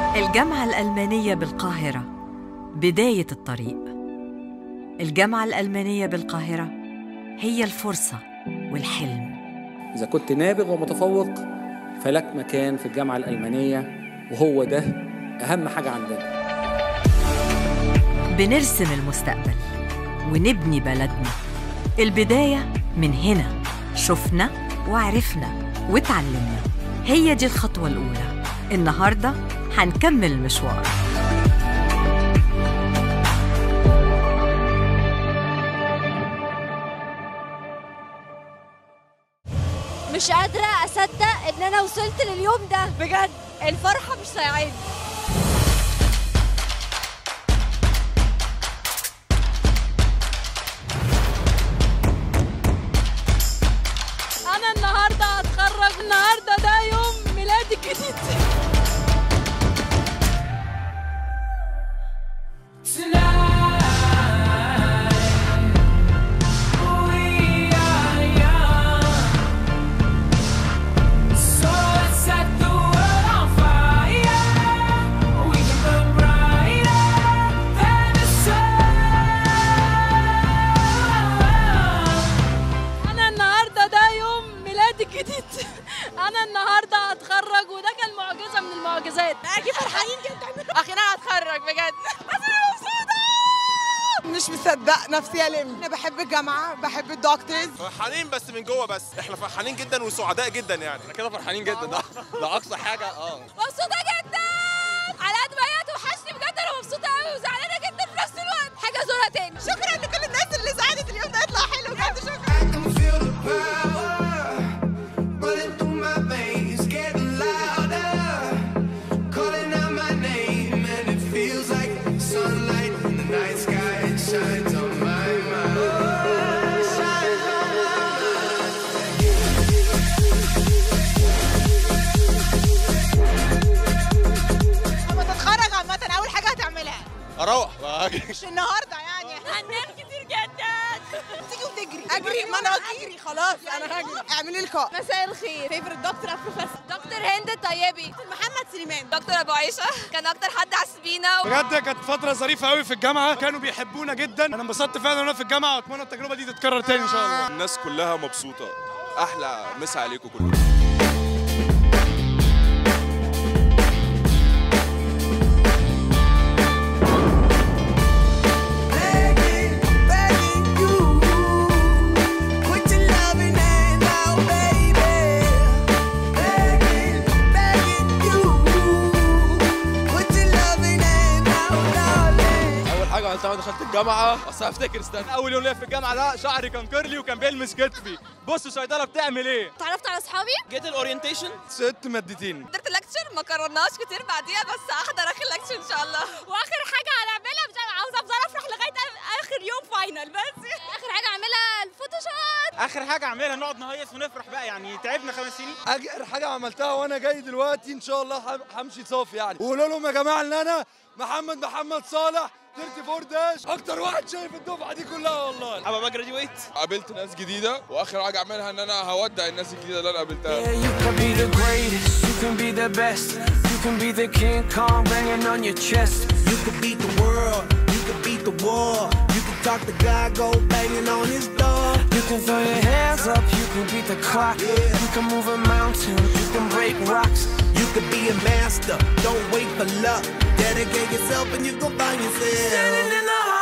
الجامعة الألمانية بالقاهرة بداية الطريق الجامعة الألمانية بالقاهرة هي الفرصة والحلم إذا كنت نابغ ومتفوق فلك مكان في الجامعة الألمانية وهو ده أهم حاجة عندنا بنرسم المستقبل ونبني بلدنا البداية من هنا شفنا وعرفنا وتعلمنا هي دي الخطوة الأولى النهاردة هنكمل المشوار مش قادرة أصدق إن أنا وصلت لليوم ده بجد الفرحة مش سايعاني أنا النهاردة هتخرج النهاردة ده يوم ميلادي الجديد أنا النهاردة ده يوم ميلادي الجديد أنا النهاردة هتخرج وده كان معجزة من المعجزات أكيد فرحانين جدا أخيرا هتخرج بجد بس أنا مبسوطة مش مصدق نفسي الم انا بحب الجامعه بحب الدكتورز فرحانين بس من جوه بس احنا فرحانين جدا وسعداء جدا يعني احنا كده فرحانين جدا ده ده اقصى حاجه اه مبسوطة جدا على قد ما هي توحشني بجد أنا مبسوطة قوي وزعلانة جدا في نفس الوقت حاجة زورها تاني شكرا لكل الناس اللي ساعدت اليوم ده يطلع حلو بجد شكرا I can feel the power running through my veins, getting louder, calling out my name, and it feels like sunlight in the night sky. It shines on my mind. Shines on my لما تتخرج عامه اول حاجه هتعملها اروح مش النهارده يعني هننام كتير جدا تيجي وتجري اجري ما انا اجري خلاص انا هجري اعملي لقاء مساء الخير فيفرت دكتور بروفيسور دكتور هند الطيبي محمد سليمان دكتور ابو عيشه كان اكتر حد حس بينا بجد كانت فترة ظريفة قوي في الجامعة كانوا بيحبونا جدا أنا انبسطت فعلا وأنا في الجامعة وأتمنى التجربة دي تتكرر تاني إن شاء الله الناس كلها مبسوطه احلى مسا عليكم كلكم Begging, begging you, put your loving hand out, baby. Begging, begging you, put your loving hand out, darling. اول حاجه عملتها وانا دخلت الجامعه اصل هفتكر استنى اول يوم ليا في الجامعه ده شعري كان كيرلي وكان بيلمس كتفي بص صيدله بتعمل ايه اتعرفت على اصحابي جيت الاورينتيشن ست مادتين حضرت اللكتشر ما قررناش كتير بعديها بس هحضر اخر لكتشر ان شاء الله واخر حاجه هنعملها مش عاوزه افضل افرح لغايه اخر يوم فاينل بس اخر حاجه اعملها الفوتوشوب اخر حاجه اعملها نقعد نهيص ونفرح بقى يعني تعبنا خمس سنين آخر حاجة عملتها وأنا جاي دلوقتي إن شاء الله هم- همشي صافي يعني وقولوا لهم يا جماعة إن أنا محمد محمد صالح 34 داش أكتر واحد شايف الدفعة دي كلها والله ابقى بجراديويت قابلت ناس جديده واخر حاجه اعملها ان انا هودع الناس الجديده اللي انا قابلتها Yeah, you can be the greatest, you can be the best, you can be the King Kong banging on your chest. You can beat the world, you can beat the war, you can talk to God, go banging on his door. You can throw your hands up, you can beat the clock, you can move a mountain, you can break rocks. You can be a master, don't wait for luck. Dedicate yourself and you go find yourself. Standing in the